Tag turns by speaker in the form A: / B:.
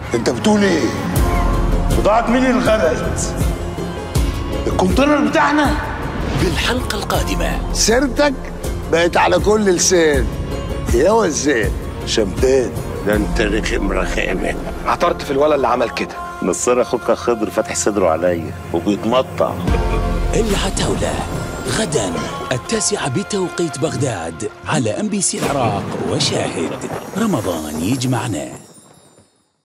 A: انت بتقول ايه
B: بضاعة مين اللي غرقت؟ الكونتينر بتاعنا
C: بالحلقة القادمة
A: سيرتك بقت على كل لسان يا وزان شمتان ده انت رخم رخامه
D: اعترضت في الولد اللي عمل كده
E: نصر اخوك خضر فاتح صدره عليا وبيتمطع
C: العتاولة غدا التاسعة بتوقيت بغداد على ام بي سي العراق وشاهد رمضان يجمعنا